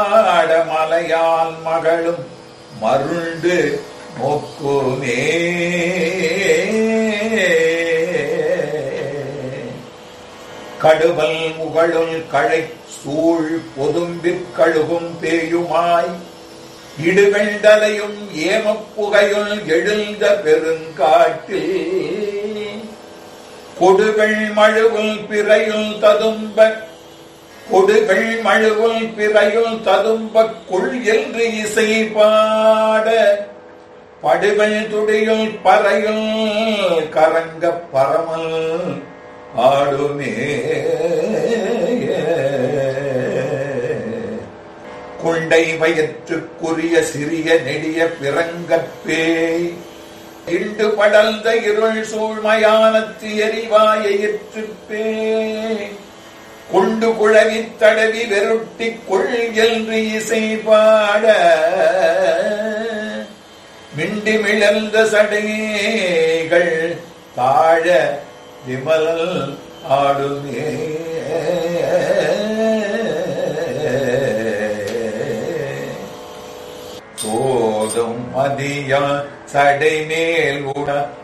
மலையால் மகளும் மருண்டு நோக்குமே கடுவல் முகழுள் களை சூழ் பொதும்பிற் கழுகும் பேயுமாய் இடுகண்டலையும் ஏமப்புகையுள் எழுந்த பெருங்காட்டில் கொடுகள் மழுவுள் பிறையுள் ததும்ப கொடுகள் மழுவுள் பிறையுள் ததும்ப கொள் என்று இசை பாட படுகள் துடியுள் பறையுள் கரங்க பரமல் ஆடுமே குண்டை வயிற்றுக்குரிய சிறிய நெடிய பிறங்கற்பேய் இண்டு படர்ந்த இருள் சூழ்மயானத்து எரிவாயிற்றுப்பே கொண்டு குழவி தடவி வெருட்டி கொள் என்று இசை பாட மிண்டி மிளர்ந்த சடைகள் தாழ விமல் ஆடுமே போதும் மதியா சடை மேல் உட